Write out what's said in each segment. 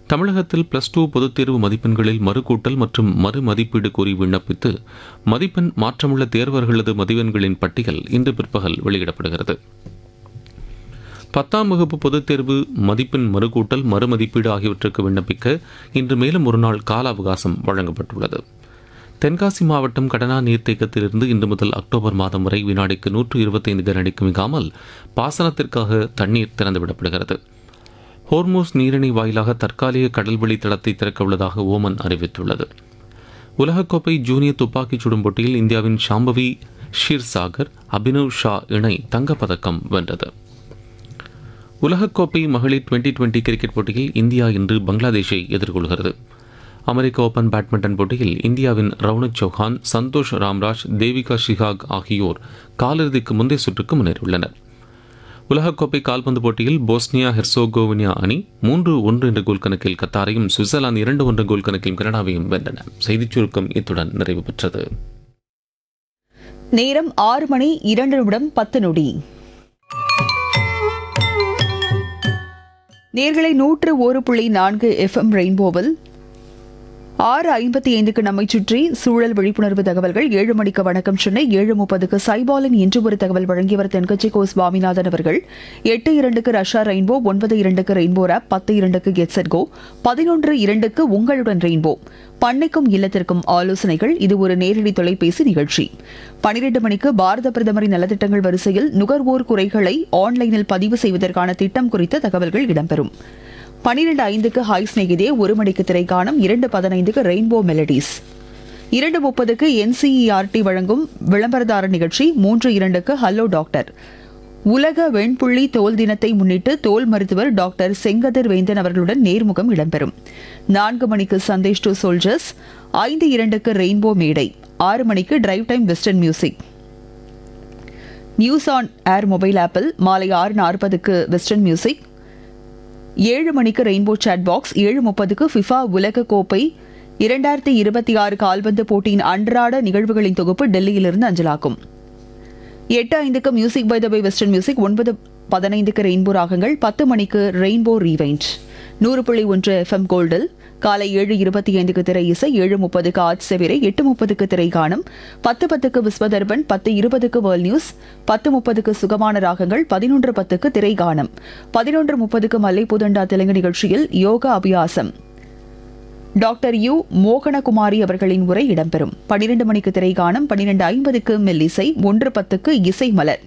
தமிழகத்தில் plus two பொதுத் தேர்வு மதிப்பெண்களில் மறுகூட்டல் மற்றும் மறுமதிப்பீடு கோரி விண்ணப்பித்து மதிப்பெண் மாற்றமுள்ள தேர்வர்களது மதிப்பெண்களின் பட்டியல் இன்று பிற்பகல் வெளியிடப்படுகிறது பத்தாம் வகுப்பு பொதுத் தேர்வு மதிப்பெண் மறுகூட்டல் மறுமதிப்பீடு ஆகியவற்றுக்கு விண்ணப்பிக்க இன்று மேலும் ஒரு நாள் கால அவகாசம் வழங்கப்பட்டுள்ளது தென்காசி மாவட்டம் கடனா நீர்த்தேக்கத்திலிருந்து இன்று முதல் அக்டோபர் மாதம் வரை வினாடிக்கு நூற்று இருபத்தைந்து கனடிக்கு மிகாமல் பாசனத்திற்காக தண்ணீர் திறந்துவிடப்படுகிறது ஹோர்மோஸ் நீரிணை வாயிலாக தற்காலிக கடல்வெளி தளத்தை திறக்க உள்ளதாக ஓமன் அறிவித்துள்ளது உலகக்கோப்பை ஜூனியர் துப்பாக்கிச் சுடும் போட்டியில் இந்தியாவின் ஷாம்பவி ஷீர்சாகர் அபினவ் ஷா இணை தங்கப்பதக்கம் வென்றது உலகக்கோப்பை மகளிர் டுவெண்டி டுவெண்டி கிரிக்கெட் போட்டியில் இந்தியா இன்று பங்களாதேஷை எதிர்கொள்கிறது அமெரிக்க ஓபன் பேட்மிண்டன் போட்டியில் இந்தியாவின் ரவுனக் சௌஹான் சந்தோஷ் ராம்ராஜ் தேவிகா ஷிகாக் ஆகியோர் காலிறுதிக்கு முந்தைய சுற்றுக்கு முன்னேறியுள்ளனர் உலகக்கோப்பை கால்பந்து போட்டியில் போஸ்னியா ஹெர்சோகோவினியா அணி மூன்று ஒன்று என்ற கோல் கணக்கில் கத்தாரையும் சுவிட்சர்லாந்து இரண்டு ஒன்று கோல் கணக்கில் கனடாவையும் வென்றன செய்திச் சுருக்கம் இத்துடன் நிறைவு பெற்றது நேரம் ஆறு மணி இரண்டு நிமிடம் பத்து நொடி நேர்களை நூற்று ஒரு புள்ளி நான்கு எஃப்எம் ரெயின்போவில் ஆறு ஐம்பத்தி ஐந்துக்கு நம்மை சுற்றி சூழல் விழிப்புணர்வு தகவல்கள் ஏழு மணிக்கு வணக்கம் சென்னை ஏழு முப்பதுக்கு சைபாலின் இன்று ஒரு தகவல் வழங்கியவர் தென்கட்சி கோ சுவாமிநாதன் அவர்கள் எட்டு இரண்டுக்கு ரஷ்யா ரெயின்போ ஒன்பது இரண்டுக்கு ரெயின்போ ரேப் பத்து இரண்டுக்கு கெட்செட் கோ பதினொன்று இரண்டுக்கு உங்களுடன் ரெயின்போ பண்ணைக்கும் இல்லத்திற்கும் ஆலோசனைகள் இது ஒரு நேரடி தொலைபேசி நிகழ்ச்சி பனிரெண்டு மணிக்கு பாரத பிரதமரின் நலத்திட்டங்கள் வரிசையில் நுகர்வோர் குறைகளை ஆன்லைனில் பதிவு செய்வதற்கான திட்டம் குறித்த தகவல்கள் இடம்பெறும் பனிரெண்டு ஐந்துக்கு ஹாய் ஸ்நேகிதே ஒரு மணிக்கு திரைக்காணும் இரண்டு பதினைந்துக்கு ரெயின்போ மெலடிஸ் இரண்டு முப்பதுக்கு என்சிஇஆர்டி வழங்கும் விளம்பரதார நிகழ்ச்சி மூன்று இரண்டுக்கு ஹலோ டாக்டர் உலக வெண்புள்ளி தோல் தினத்தை முன்னிட்டு தோல் மருத்துவர் டாக்டர் செங்கதிர் வேந்தன் அவர்களுடன் நேர்முகம் இடம்பெறும் நான்கு மணிக்கு சந்தேஷ் டு சோல்ஜர்ஸ் ஐந்து இரண்டுக்கு ரெயின்போ மேடை ஆறு மணிக்கு drive time western music news on air mobile ஆப்பில் மாலை ஆறு நாற்பதுக்கு வெஸ்டர்ன் மியூசிக் ஏழு மணிக்கு ரெயின்போ சாட் பாக்ஸ் ஏழு முப்பதுக்கு ஃபிஃபா உலக கோப்பை இரண்டாயிரத்தி இருபத்தி ஆறு கால்பந்து போட்டியின் அன்றாட நிகழ்வுகளின் தொகுப்பு டெல்லியிலிருந்து அஞ்சலாக்கும் எட்டு ஐந்துக்கு music by the by western music ஒன்பது பதினைந்துக்கு ரெயின்போ ராகங்கள் பத்து மணிக்கு ரெயின்போ ரீவைண்ட் நூறு புள்ளி ஒன்று எஃப்எம் கோல்டில் காலை ஏழு இருபத்தி ஐந்துக்கு திரை இசை ஏழு முப்பதுக்கு ஆட் செவிரை எட்டு முப்பதுக்கு திரை காணும் பத்து பத்துக்கு விஸ்வதர்பன் பத்து இருபதுக்கு வேர்ல்ட் நியூஸ் பத்து முப்பதுக்கு சுகமான ராகங்கள் பதினொன்று பத்துக்கு திரை காணும் பதினொன்று முப்பதுக்கு மல்லைப்புதண்டா தெலுங்கு நிகழ்ச்சியில் யோகா அபியாசம் டாக்டர் யு மோகனகுமாரி அவர்களின் உரை இடம்பெறும் பனிரெண்டு மணிக்கு திரை காணும் பனிரெண்டு ஐம்பதுக்கு மெல்லிசை ஒன்று பத்துக்கு இசை மலர்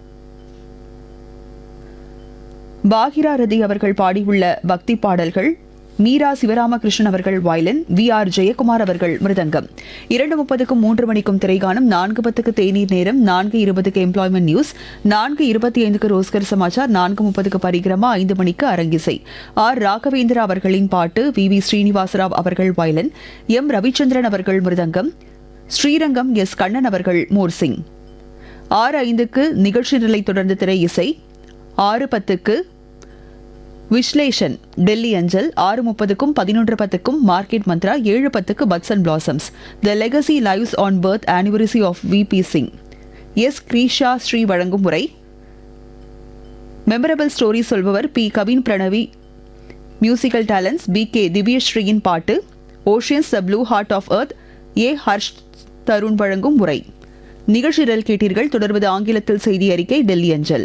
பாகிரா ரதி அவர்கள் பாடியுள்ள பக்தி பாடல்கள் மீரா சிவராமகிருஷ்ணன் அவர்கள் வயலின் வி ஆர் ஜெயக்குமார் அவர்கள் மிருதங்கம் இரண்டு முப்பதுக்கும் மூன்று மணிக்கும் திரைகாணும் நான்கு பத்துக்கு தேநீர் நேரம் நான்கு இருபதுக்கு எம்ப்ளாய்மெண்ட் நியூஸ் நான்கு இருபத்தி ஐந்துக்கு ரோஸ்கர் சமாச்சார் நான்கு முப்பதுக்கு பரிகிரமா ஐந்து மணிக்கு அரங்கிசை ஆர் ராகவேந்திரா அவர்களின் பாட்டு வி வி ஸ்ரீனிவாசராவ் அவர்கள் வயலின் எம் ரவிச்சந்திரன் அவர்கள் மிருதங்கம் ஸ்ரீரங்கம் எஸ் கண்ணன் அவர்கள் மோர்சிங் ஆறு ஐந்துக்கு நிகழ்ச்சி நிலை தொடர்ந்து திரை இசை ஆறு பத்துக்கு விஸ்லேஷன் டெல்லி அஞ்சல் ஆறு முப்பதுக்கும் பதினொன்று பத்துக்கும் மார்க்கெட் மந்த்ரா ஏழு பத்துக்கு buds and blossoms the legacy lives on birth anniversary of V P Singh S Greesha Sri வழங்கும் முறை மெமரபிள் ஸ்டோரி சொல்பவர் P Kavin Pranavi musical talents P K திவ்யஸ்ரீயின் பாட்டு oceans the blue heart of earth A Harsh Tharun வழங்கும் முறை நிகழ்ச்சிகள் கேட்டீர்கள் தொடர்வது ஆங்கிலத்தில் செய்தி அறிக்கை டெல்லி அஞ்சல்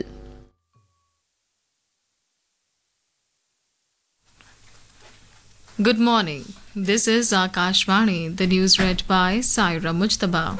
Good morning. This is Akashvani, the news read by Saira Mujtaba.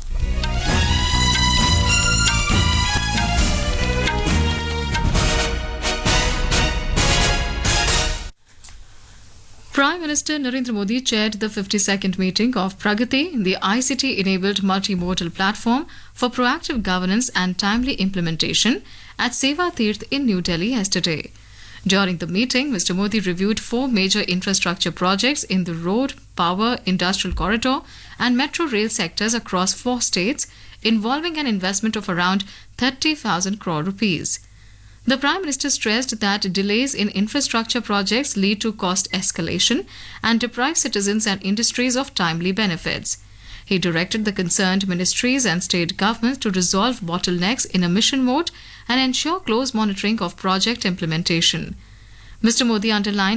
Prime Minister Narendra Modi chaired the 52nd meeting of Pragati, the ICT enabled multimodal platform for proactive governance and timely implementation at Seva Tirth in New Delhi yesterday. During the meeting, Mr. Modi reviewed four major infrastructure projects in the road, power, industrial corridor, and metro rail sectors across four states, involving an investment of around 30,000 crore rupees. The Prime Minister stressed that delays in infrastructure projects lead to cost escalation and deprive citizens and industries of timely benefits. He directed the concerned ministries and state governments to resolve bottlenecks in a mission mode and ensure close monitoring of project implementation. Mr. Modi underlined